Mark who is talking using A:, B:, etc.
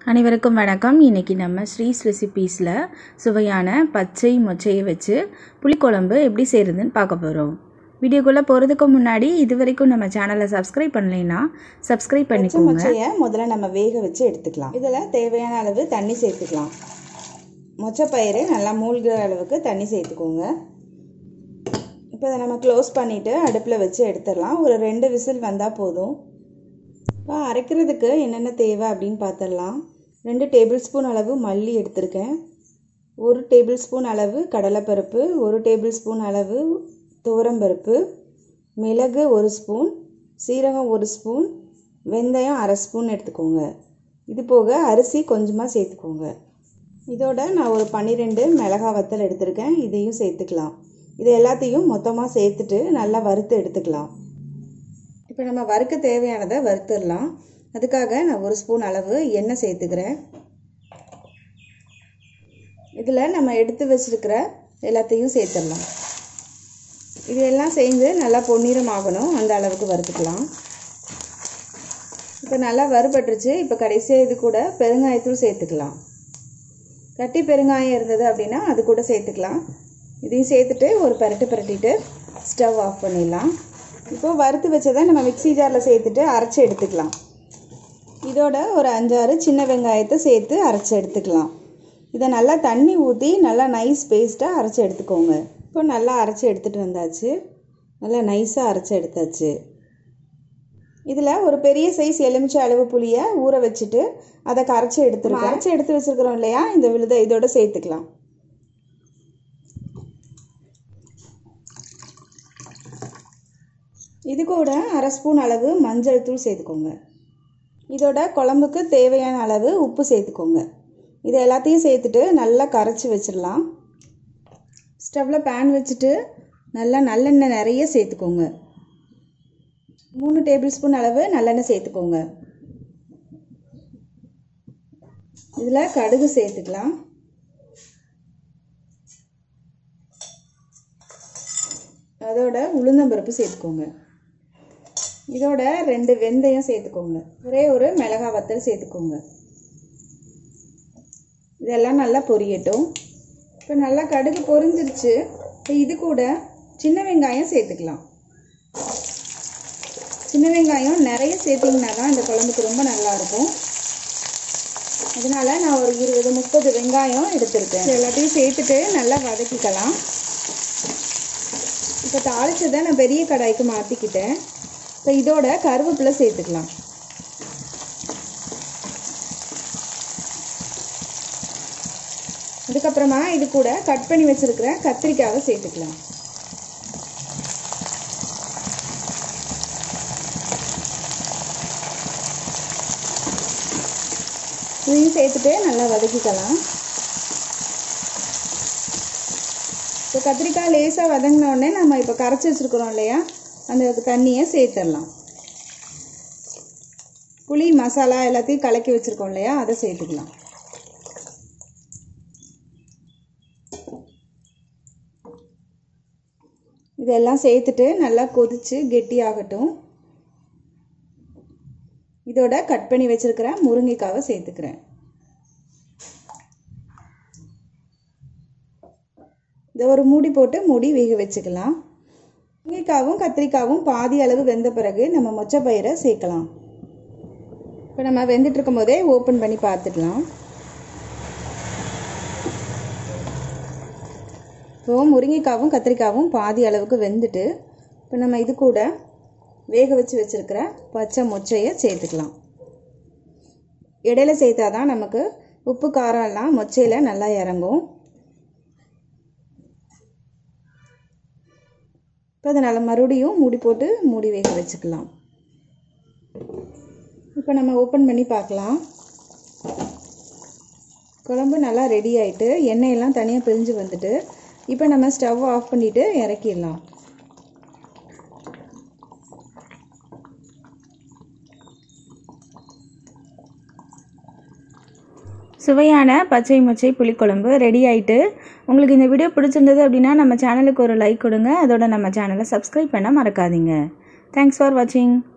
A: அனைவருக்கும் வணக்கம் இன்றைக்கி நம்ம ஸ்ரீஸ் ரெசிபீஸில் சுவையான பச்சை மொச்சையை வச்சு புளிக்குழம்பு எப்படி செய்கிறதுன்னு பார்க்க போகிறோம் வீடியோக்குள்ளே போகிறதுக்கு முன்னாடி இது வரைக்கும் நம்ம சேனலை சப்ஸ்கிரைப் பண்ணலைன்னா சப்ஸ்கிரைப்
B: பச்சை
A: பண்ணிக்கோங்க
B: மொச்சையை முதல்ல நம்ம வேக வச்சு எடுத்துக்கலாம் இதில் தேவையான அளவு தண்ணி சேர்த்துக்கலாம் மொச்சப்பயிறு நல்லா மூழ்கிற அளவுக்கு தண்ணி சேர்த்துக்கோங்க இப்போ இதை நம்ம க்ளோஸ் பண்ணிவிட்டு அடுப்பில் வச்சு எடுத்துடலாம் ஒரு ரெண்டு விசில் வந்தால் போதும் இப்போ அரைக்கிறதுக்கு என்னென்ன தேவை அப்படின்னு பார்த்துடலாம் ரெண்டு டேபிள் ஸ்பூன் அளவு மல்லி எடுத்திருக்கேன் ஒரு டேபிள் ஸ்பூன் அளவு கடலைப்பருப்பு ஒரு டேபிள் ஸ்பூன் அளவு துவரம்பருப்பு மிளகு ஒரு ஸ்பூன் சீரகம் ஒரு ஸ்பூன் வெந்தயம் அரை ஸ்பூன் எடுத்துக்கோங்க இது போக அரிசி கொஞ்சமாக சேர்த்துக்கோங்க இதோட நான் ஒரு பன்னிரெண்டு மிளகா வத்தல் எடுத்திருக்கேன் இதையும் சேர்த்துக்கலாம் இது எல்லாத்தையும் மொத்தமாக சேர்த்துட்டு நல்லா வறுத்து எடுத்துக்கலாம் இப்போ நம்ம வறுக்க தேவையானதை வறுத்துடலாம் அதுக்காக நான் ஒரு ஸ்பூன் அளவு எண்ணெய் சேர்த்துக்கிறேன் இதில் நம்ம எடுத்து வச்சுருக்கிற எல்லாத்தையும் சேர்த்துடலாம் இது எல்லாம் சேர்ந்து நல்லா பொன்னிறம் ஆகணும் அந்த அளவுக்கு வறுத்துக்கலாம் இப்போ நல்லா வறுபட்டுருச்சு இப்போ கடைசியாக இது கூட பெருங்காயத்தூள் சேர்த்துக்கலாம் கட்டி பெருங்காயம் இருந்தது அப்படின்னா அது கூட சேர்த்துக்கலாம் இதையும் சேர்த்துட்டு ஒரு பரட்டு பரட்டிட்டு ஸ்டவ் ஆஃப் பண்ணிடலாம் இப்போது வறுத்து வச்சதை நம்ம மிக்ஸி ஜாரில் சேர்த்துட்டு அரைச்சி எடுத்துக்கலாம் இதோட ஒரு அஞ்சாறு சின்ன வெங்காயத்தை சேர்த்து அரைச்சி எடுத்துக்கலாம் இதை நல்லா தண்ணி ஊற்றி நல்லா நைஸ் பேஸ்ட்டாக அரைச்சி எடுத்துக்கோங்க இப்போ நல்லா அரைச்சி எடுத்துகிட்டு வந்தாச்சு நல்லா நைஸாக அரைச்சி எடுத்தாச்சு இதில் ஒரு பெரிய சைஸ் எலுமிச்சை அளவு புளியை ஊற வச்சுட்டு அதை கரைச்சி எடுத்துருக்கோம் அரைச்சி எடுத்து வச்சுருக்கிறோம் இல்லையா இந்த விழுதை இதோட சேர்த்துக்கலாம் இது கூட அரை ஸ்பூன் அளவு மஞ்சள் தூள் சேர்த்துக்கோங்க இதோட குழம்புக்கு தேவையான அளவு உப்பு சேர்த்துக்கோங்க இது எல்லாத்தையும் சேர்த்துட்டு நல்லா கரைச்சி வச்சிடலாம் ஸ்டவ்வில் பேன் வச்சுட்டு நல்லா நல்லெண்ணெய் நிறைய சேர்த்துக்கோங்க மூணு டேபிள் ஸ்பூன் அளவு நல்லெண்ணெய் சேர்த்துக்கோங்க இதில் கடுகு சேர்த்துக்கலாம் அதோட உளுந்தம்பருப்பு சேர்த்துக்கோங்க இதோட ரெண்டு வெந்தயம் சேர்த்துக்கோங்க ஒரே ஒரு மிளகா வத்தல் சேர்த்துக்கோங்க இதெல்லாம் நல்லா பொரியட்டும் இப்போ நல்லா கடுகு பொரிஞ்சிருச்சு இப்போ இது கூட சின்ன வெங்காயம் சேர்த்துக்கலாம் சின்ன வெங்காயம் நிறைய சேர்த்திங்கன்னா தான் இந்த குழம்புக்கு ரொம்ப நல்லாயிருக்கும் அதனால நான் ஒரு இருபது முப்பது வெங்காயம் எடுத்திருக்கேன் இது எல்லாத்தையும் சேர்த்துட்டு நல்லா வதக்கிக்கலாம் இப்போ தாளிச்சதை நான் பெரிய கடாய்க்கு மாற்றிக்கிட்டேன் இப்போ இதோட கருவேப்பிலை சேர்த்துக்கலாம் அதுக்கப்புறமா இது கூட கட் பண்ணி வச்சிருக்கிற கத்திரிக்காவை சேர்த்துக்கலாம் இதையும் சேர்த்துட்டு நல்லா வதக்கிக்கலாம் இப்போ கத்திரிக்காய் லேசாக வதங்கின உடனே நம்ம இப்போ கரைச்சி வச்சுருக்குறோம் இல்லையா அந்த தண்ணியை சேர்த்துடலாம் புளி மசாலா எல்லாத்தையும் கலக்கி வச்சுருக்கோம் இல்லையா அதை சேர்த்துக்கலாம் இதெல்லாம் சேர்த்துட்டு நல்லா கொதித்து கெட்டியாகட்டும் இதோட கட் பண்ணி வச்சுருக்கிற முருங்கைக்காவை சேர்த்துக்கிறேன் இதை ஒரு மூடி போட்டு மூடி வேக வச்சுக்கலாம் முருங்கைக்காவும் கத்திரிக்காவும் பாதி அளவு வெந்த பிறகு நம்ம மொச்சப்பயிரை சேர்க்கலாம் இப்போ நம்ம வெந்துட்டு இருக்கும் போதே ஓப்பன் பண்ணி பார்த்துக்கலாம் இப்போ முருங்கைக்காவும் கத்திரிக்காவும் பாதி அளவுக்கு வெந்துட்டு இப்போ நம்ம இது கூட வேக வச்சு வச்சுருக்கிற பச்சை மொச்சையை சேர்த்துக்கலாம் இடையில சேர்த்தா தான் நமக்கு உப்பு காரம் எல்லாம் மொச்சையில் நல்லா இறங்கும் இப்போ அதை நல்லா மறுபடியும் மூடி போட்டு மூடி வேக வச்சுக்கலாம் இப்போ நம்ம ஓப்பன் பண்ணி பார்க்கலாம் குழம்பு நல்லா ரெடி ஆகிட்டு எண்ணெயெல்லாம் தனியாக பிரிஞ்சு வந்துட்டு இப்போ நம்ம ஸ்டவ் ஆஃப் பண்ணிவிட்டு இறக்கிடலாம்
A: சுவையான பச்சை மொச்சை புளிக்குழம்பு ரெடி ஆயிட்டு உங்களுக்கு இந்த வீடியோ பிடிச்சிருந்தது அப்படின்னா நம்ம சேனலுக்கு ஒரு லைக் கொடுங்க அதோட நம்ம சேனலை சப்ஸ்கிரைப் பண்ண மறக்காதீங்க தேங்க்ஸ் ஃபார் வாட்சிங்